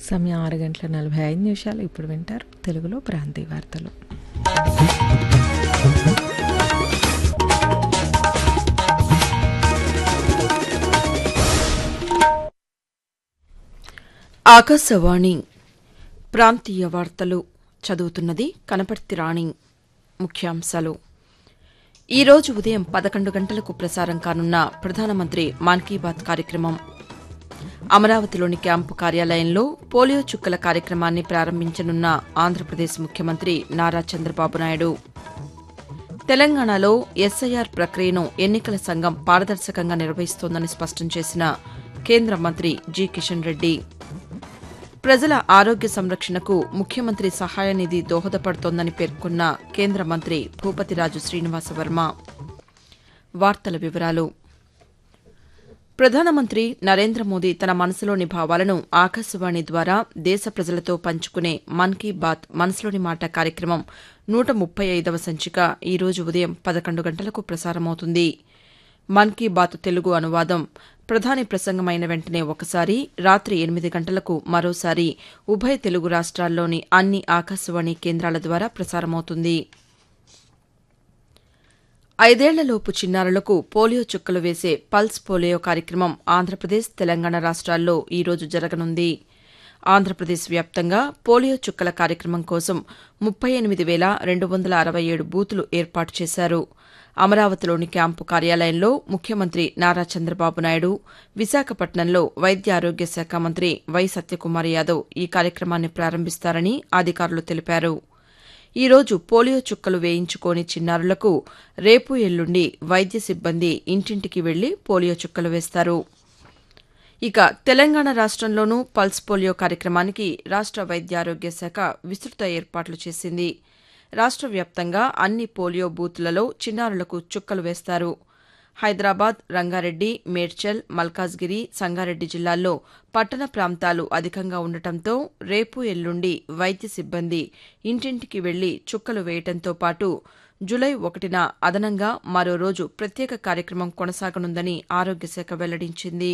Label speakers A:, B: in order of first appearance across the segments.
A: సమయం ఆరు గంటల నలభై ఐదు నిమిషాలు ఇప్పుడు వింటారు తెలుగులో ప్రాంతీయ వార్తలు
B: ఆకాశవాణి ప్రాంతీయ వార్తలు చదువుతున్నది కనపర్తి రాణి ముఖ్యాంశాలు ఈరోజు ఉదయం పదకొండు గంటలకు ప్రసారం కానున్న ప్రధానమంత్రి మన్ కీ బాత్ కార్యక్రమం అమరావతిలోని క్యాంపు కార్యాలయంలో పోలియో చుక్కల కార్యక్రమాన్ని ప్రారంభించనున్న ఆంధ్రప్రదేశ్ ముఖ్యమంత్రి నారా చంద్రబాబు నాయుడు తెలంగాణలో ఎస్ఐఆర్ ప్రక్రియను ఎన్నికల సంఘం పారదర్శకంగా నిర్వహిస్తోందని స్పష్టం చేసిన కేంద్ర మంత్రి జి కిషన్ రెడ్డి ప్రజల ఆరోగ్య సంరక్షణకు ముఖ్యమంత్రి సహాయ నిధి దోహదపడుతోందని పేర్కొన్న కేంద్ర మంత్రి భూపతిరాజు శ్రీనివాసవర్మ వార్తల వివరాలు ప్రధానమంత్రి నరేంద్ర మోదీ తన మనసులోని భావాలను ఆకాశవాణి ద్వారా దేశ ప్రజలతో పంచుకునే మన్ కీ బాత్ మనసులోని మాట కార్యక్రమం నూట ముప్పై ఐదవ సంచిక ఈరోజు ఉదయం పదకొండు గంటలకు ప్రసారమవుతుంది మన్ కీ బాత్ తెలుగు అనువాదం ప్రధాని ప్రసంగమైన వెంటనే ఒకసారి రాత్రి ఎనిమిది గంటలకు మరోసారి ఉభయ తెలుగు రాష్ట్రాల్లోని అన్ని ఆకాశవాణి కేంద్రాల ద్వారా ప్రసారమవుతుంది ఐదేళ్లలోపు చిన్నారులకు పోలియో చుక్కలు వేసే పల్స్ పోలియో కార్యక్రమం ఆంధ్రప్రదేశ్ తెలంగాణ రాష్ట్రాల్లో ఈ రోజు జరగనుంది ఆంధ్రప్రదేశ్ వ్యాప్తంగా పోలియో చుక్కల కార్యక్రమం కోసం ముప్పై ఎనిమిది వేల రెండు వందల అరవై ఏడు బూతులు ఏర్పాటు చేశారు అమరావతిలోని క్యాంపు కార్యాలయంలో ముఖ్యమంత్రి నారా చంద్రబాబు నాయుడు విశాఖపట్నంలో వైద్య ఆరోగ్య శాఖ మంత్రి వై సత్యకుమార్ యాదవ్ ఈ కార్యక్రమాన్ని ప్రారంభిస్తారని అధికారులు తెలిపారు ఈ రోజు పోలియో చుక్కలు వేయించుకోని చిన్నారులకు రేపు ఎల్లుండి వైద్య సిబ్బంది ఇంటింటికి వెళ్లి పోలియో చుక్కలు వేస్తారు ఇక తెలంగాణ రాష్టంలోనూ పల్స్ పోలియో కార్యక్రమానికి రాష్ట వైద్యారోగ్య శాఖ విస్తృత ఏర్పాట్లు చేసింది రాష్ట వ్యాప్తంగా అన్ని పోలియో బూత్లలో చిన్నారులకు చుక్కలు వేస్తారు హైదరాబాద్ రంగారెడ్డి మేడ్చల్ మల్కాజ్గిరి సంగారెడ్డి జిల్లాల్లో పట్టణ ప్రాంతాలు అధికంగా ఉండటంతో రేపు ఎల్లుండి వైద్య సిబ్బంది ఇంటింటికి వెళ్లి చుక్కలు వేయటంతో పాటు జులై ఒకటిన అదనంగా మరో రోజు ప్రత్యేక కార్యక్రమం కొనసాగనుందని ఆరోగ్యశాఖ వెల్లడించింది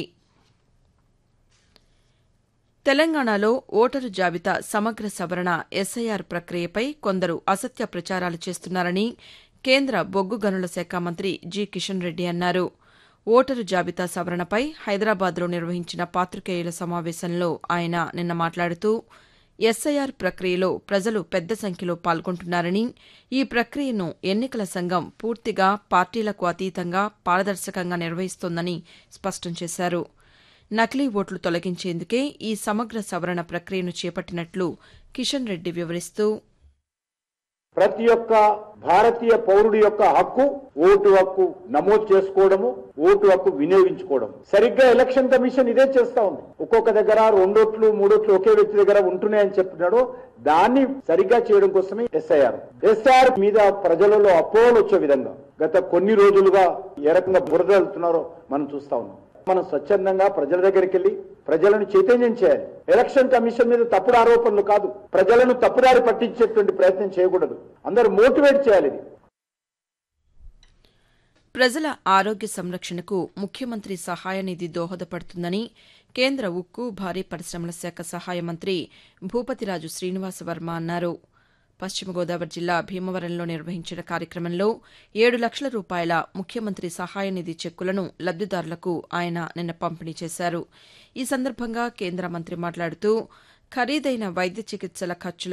B: తెలంగాణలో ఓటరు జాబితా సమగ్ర సవరణ ఎస్ఐఆర్ ప్రక్రియపై కొందరు అసత్య ప్రచారాలు చేస్తున్నారని కేంద్ర బొగ్గు గనుల శాఖ మంత్రి జి కిషన్ రెడ్డి అన్నారు ఓటరు జాబితా సవరణపై హైదరాబాద్లో నిర్వహించిన పాతికేయుల సమావేశంలో ఆయన నిన్న మాట్లాడుతూ ఎస్ఐఆర్ ప్రక్రియలో ప్రజలు పెద్ద సంఖ్యలో పాల్గొంటున్నారని ఈ ప్రక్రియను ఎన్నికల సంఘం పూర్తిగా పార్టీలకు అతీతంగా పారదర్శకంగా నిర్వహిస్తోందని స్పష్టం చేశారు నకిలీ ఓట్లు తొలగించేందుకే ఈ సమగ్ర సవరణ ప్రక్రియను చేపట్టినట్లు కిషన్ రెడ్డి వివరిస్తూ
C: ప్రతి ఒక్క భారతీయ పౌరుడి యొక్క హక్కు ఓటు హక్కు నమోదు చేసుకోవడము ఓటు హక్కు వినియోగించుకోవడం సరిగ్గా ఎలక్షన్ కమిషన్ ఇదే చేస్తా ఉంది ఒక్కొక్క దగ్గర రెండోట్లు మూడోట్లు ఒకే వ్యక్తి దగ్గర ఉంటున్నాయని చెప్తున్నాడు దాన్ని సరిగ్గా చేయడం కోసమే ఎస్ఐఆర్ ఎస్ఐఆర్ మీద ప్రజలలో అపోహలు వచ్చే విధంగా గత కొన్ని రోజులుగా ఏ రకంగా బురద వెళ్తున్నారో మనం చూస్తా ఉన్నాం మనం స్వచ్ఛందంగా ప్రజల దగ్గరికి వెళ్ళి ప్రజలను చైతన్యం చేయాలి ఎలక్షన్ కమిషన్ మీద తప్పుడు ఆరోపణలు కాదు ప్రజలను తప్పుదారి పట్టించేటువంటి ప్రయత్నం చేయకూడదు అందరూ మోటివేట్ చేయాలి ఇది
B: ప్రజల ఆరోగ్య సంరక్షణకు ముఖ్యమంత్రి సహాయ నిధి దోహదపడుతుందని కేంద్ర ఉక్కు భారీ పరిశ్రమల శాఖ సహాయ మంత్రి భూపతిరాజు శ్రీనివాసవర్మ అన్నారు పశ్చిమ గోదావరి జిల్లా భీమవరంలో నిర్వహించిన కార్యక్రమంలో ఏడు లక్షల రూపాయల ముఖ్యమంత్రి సహాయ నిధి చెక్కులను లబ్దిదారులకు ఆయన నిన్న పంపిణీ చేశారు ఈ సందర్భంగా కేంద్ర మంత్రి మాట్లాడుతూ ఖరీదైన వైద్య చికిత్సల ఖర్చుల